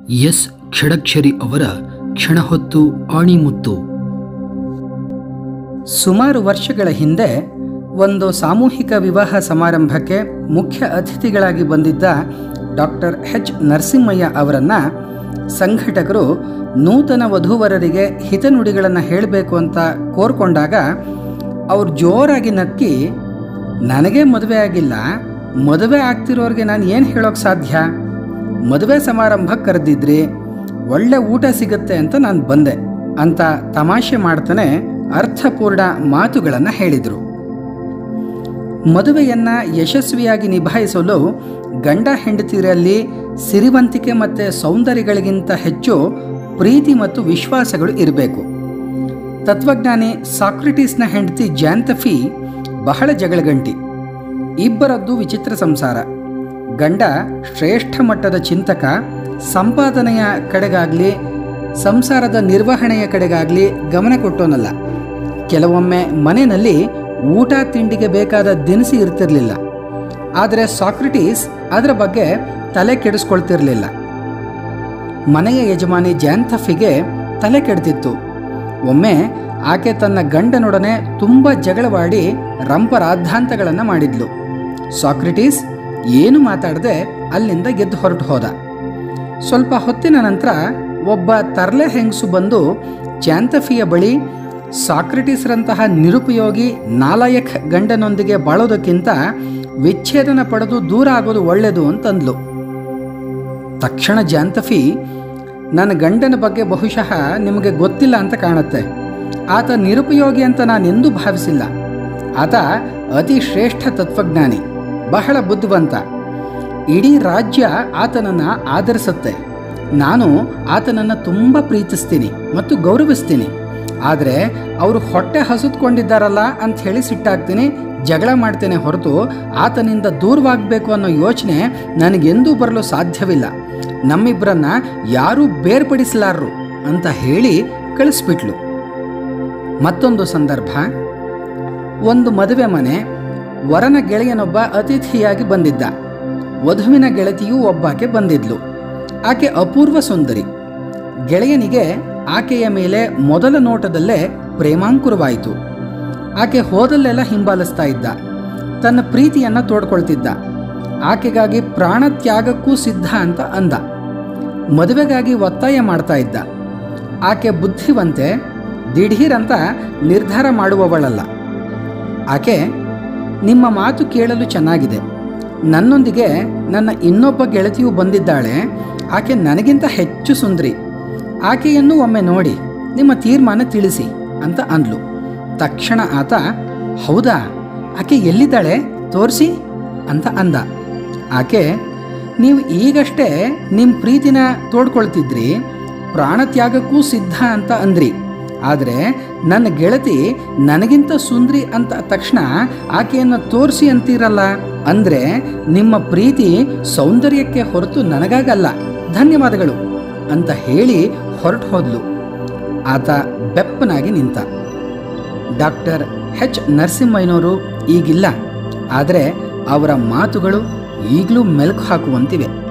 S Shadakshari ಅವರ ಕ್ಷಣಹೊತ್ತು ಆಣಿಮುತ್ತು ಸುಮಾರು ವರ್ಷಗಳ ಹಿಂದೆ ಒಂದು ಸಾಮೂಹಿಕ ವಿವಾಹ ಸಮಾರಂಭಕ್ಕೆ ಮುಖ್ಯ ಅತಿಥಿಗಳಾಗಿ ಬಂದಿದ್ದ ಡಾಕ್ಟರ್ ಎಚ್ ನರಸಿಂಹಯ್ಯ ಅವರನ್ನು ಸಂಘಟಕರು ನೂತನ ವಧೂವರರಿಗೆ ಹಿತನುಡಿಗಳನ್ನು ಹೇಳಬೇಕು ಅಂತ ಕೋರ್ಕೊಂಡಾಗ ಅವ್ರು ಜೋರಾಗಿ ನಕ್ಕಿ ನನಗೆ ಮದುವೆ ಆಗಿಲ್ಲ ಮದುವೆ ಆಗ್ತಿರೋರಿಗೆ ನಾನು ಏನು ಹೇಳೋಕ್ಕೆ ಸಾಧ್ಯ ಮದುವೆ ಸಮಾರಂಭಕ್ಕೆ ಕರೆದಿದ್ರಿ ಒಳ್ಳೆ ಊಟ ಸಿಗುತ್ತೆ ಅಂತ ನಾನು ಬಂದೆ ಅಂತ ತಮಾಷೆ ಮಾಡ್ತಾನೆ ಅರ್ಥಪೂರ್ಣ ಮಾತುಗಳನ್ನು ಹೇಳಿದರು ಮದುವೆಯನ್ನು ಯಶಸ್ವಿಯಾಗಿ ನಿಭಾಯಿಸಲು ಗಂಡ ಹೆಂಡತಿಯರಲ್ಲಿ ಸಿರಿವಂತಿಕೆ ಮತ್ತು ಸೌಂದರ್ಯಗಳಿಗಿಂತ ಹೆಚ್ಚು ಪ್ರೀತಿ ಮತ್ತು ವಿಶ್ವಾಸಗಳು ಇರಬೇಕು ತತ್ವಜ್ಞಾನಿ ಸಾಕ್ರಿಟೀಸ್ನ ಹೆಂಡತಿ ಜಾಂತಫಿ ಬಹಳ ಜಗಳಗಂಟಿ ಇಬ್ಬರದ್ದು ವಿಚಿತ್ರ ಸಂಸಾರ ಗಂಡ ಶ್ರೇಷ್ಠ ಮಟ್ಟದ ಚಿಂತಕ ಸಂಪಾದನೆಯ ಕಡೆಗಾಗಲಿ ಸಂಸಾರದ ನಿರ್ವಹಣೆಯ ಕಡೆಗಾಗಲಿ ಗಮನ ಕೊಟ್ಟೋನಲ್ಲ ಕೆಲವೊಮ್ಮೆ ಮನೆಯಲ್ಲಿ ಊಟ ತಿಂಡಿಗೆ ಬೇಕಾದ ದಿನಸಿ ಇರ್ತಿರಲಿಲ್ಲ ಆದರೆ ಸಾಕ್ರಿಟೀಸ್ ಅದರ ಬಗ್ಗೆ ತಲೆ ಕೆಡಿಸ್ಕೊಳ್ತಿರಲಿಲ್ಲ ಮನೆಯ ಯಜಮಾನಿ ಜಾಂಥಫಿಗೆ ತಲೆ ಕೆಡ್ತಿತ್ತು ಒಮ್ಮೆ ಆಕೆ ತನ್ನ ಗಂಡನೊಡನೆ ತುಂಬ ಜಗಳವಾಡಿ ರಂಪರಾದ್ಧಾಂತಗಳನ್ನು ಮಾಡಿದ್ಲು ಸಾಕ್ರಿಟೀಸ್ ಏನು ಮಾತಾಡದೆ ಅಲ್ಲಿಂದ ಗೆದ್ದು ಹೊರಟು ಹೋದ ಸ್ವಲ್ಪ ಹೊತ್ತಿನ ನಂತರ ಒಬ್ಬ ತರ್ಲೆ ಹೆಂಗಸು ಬಂದು ಜಾಂತಫಿಯ ಬಳಿ ಸಾಕ್ರಿಟೀಸ್ರಂತಹ ನಿರುಪಯೋಗಿ ನಾಲಾಯಕ್ ಗಂಡನೊಂದಿಗೆ ಬಾಳೋದಕ್ಕಿಂತ ವಿಚ್ಛೇದನ ಪಡೆದು ದೂರ ಆಗೋದು ಒಳ್ಳೆಯದು ಅಂತಂದ್ಲು ತಕ್ಷಣ ಜಾಂತಫಿ ನನ್ನ ಗಂಡನ ಬಗ್ಗೆ ಬಹುಶಃ ನಿಮಗೆ ಗೊತ್ತಿಲ್ಲ ಅಂತ ಕಾಣುತ್ತೆ ಆತ ನಿರುಪಯೋಗಿ ಅಂತ ನಾನೆಂದೂ ಭಾವಿಸಿಲ್ಲ ಆತ ಅತಿ ಶ್ರೇಷ್ಠ ತತ್ವಜ್ಞಾನಿ ಬಹಳ ಬುದ್ಧಿವಂತ ಇಡೀ ರಾಜ್ಯ ಆತನನ್ನು ಆದರಿಸುತ್ತೆ ನಾನು ಆತನನ್ನು ತುಂಬ ಪ್ರೀತಿಸ್ತೀನಿ ಮತ್ತು ಗೌರವಿಸ್ತೀನಿ ಆದರೆ ಅವರು ಹೊಟ್ಟೆ ಹಸುತ್ಕೊಂಡಿದ್ದಾರಲ್ಲ ಅಂತ ಹೇಳಿ ಸಿಟ್ಟಾಗ್ತೀನಿ ಜಗಳ ಮಾಡ್ತೇನೆ ಹೊರತು ಆತನಿಂದ ದೂರವಾಗಬೇಕು ಅನ್ನೋ ಯೋಚನೆ ನನಗೆಂದೂ ಬರಲು ಸಾಧ್ಯವಿಲ್ಲ ನಮ್ಮಿಬ್ಬರನ್ನ ಯಾರೂ ಬೇರ್ಪಡಿಸಲಾರರು ಅಂತ ಹೇಳಿ ಕಳಿಸ್ಬಿಟ್ಲು ಮತ್ತೊಂದು ಸಂದರ್ಭ ಒಂದು ಮದುವೆ ಮನೆ ವರನ ಗೆಳೆಯನೊಬ್ಬ ಅತಿಥಿಯಾಗಿ ಬಂದಿದ್ದ ವಧುವಿನ ಗೆಳತಿಯೂ ಒಬ್ಬಾಕೆ ಬಂದಿದ್ಲು ಆಕೆ ಅಪೂರ್ವ ಸುಂದರಿ ಗೆಳೆಯನಿಗೆ ಆಕೆಯ ಮೇಲೆ ಮೊದಲ ನೋಟದಲ್ಲೇ ಪ್ರೇಮಾಂಕುರವಾಯಿತು ಆಕೆ ಹೋದಲ್ಲೆಲ್ಲ ಹಿಂಬಾಲಿಸ್ತಾ ಇದ್ದ ತನ್ನ ಪ್ರೀತಿಯನ್ನು ತೋಡ್ಕೊಳ್ತಿದ್ದ ಆಕೆಗಾಗಿ ಪ್ರಾಣ ತ್ಯಾಗಕ್ಕೂ ಸಿದ್ಧ ಅಂತ ಅಂದ ಮದುವೆಗಾಗಿ ಒತ್ತಾಯ ಮಾಡ್ತಾ ಇದ್ದ ಆಕೆ ಬುದ್ಧಿವಂತೆ ದಿಢೀರಂತ ನಿರ್ಧಾರ ಮಾಡುವವಳಲ್ಲ ಆಕೆ ನಿಮ್ಮ ಮಾತು ಕೇಳಲು ಚೆನ್ನಾಗಿದೆ ನನ್ನೊಂದಿಗೆ ನನ್ನ ಇನ್ನೊಬ್ಬ ಗೆಳತಿಯು ಬಂದಿದ್ದಾಳೆ ಆಕೆ ನನಗಿಂತ ಹೆಚ್ಚು ಸುಂದರಿ ಆಕೆಯನ್ನು ಒಮ್ಮೆ ನೋಡಿ ನಿಮ್ಮ ತೀರ್ಮಾನ ತಿಳಿಸಿ ಅಂತ ಅಂದ್ಲು ತಕ್ಷಣ ಆತ ಹೌದಾ ಆಕೆ ಎಲ್ಲಿದ್ದಾಳೆ ತೋರಿಸಿ ಅಂತ ಅಂದ ಆಕೆ ನೀವು ಈಗಷ್ಟೇ ನಿಮ್ಮ ಪ್ರೀತಿನ ತೋಡ್ಕೊಳ್ತಿದ್ರಿ ಪ್ರಾಣತ್ಯಾಗಕ್ಕೂ ಸಿದ್ಧ ಅಂತ ಅಂದ್ರಿ ಆದರೆ ನನ್ನ ಗೆಳತಿ ನನಗಿಂತ ಸುಂದ್ರಿ ಅಂತ ತಕ್ಷಣ ಆಕೆಯನ್ನು ತೋರಿಸಿ ಅಂತೀರಲ್ಲ ಅಂದರೆ ನಿಮ್ಮ ಪ್ರೀತಿ ಸೌಂದರ್ಯಕ್ಕೆ ಹೊರತು ನನಗಾಗಲ್ಲ ಧನ್ಯವಾದಗಳು ಅಂತ ಹೇಳಿ ಹೊರಟು ಹೋದ್ಲು ಆತ ಬೆಪ್ಪನಾಗಿ ನಿಂತ ಡಾಕ್ಟರ್ ಎಚ್ ನರಸಿಂಹಯ್ಯನವರು ಈಗಿಲ್ಲ ಆದರೆ ಅವರ ಮಾತುಗಳು ಈಗಲೂ ಮೆಲುಕು ಹಾಕುವಂತಿವೆ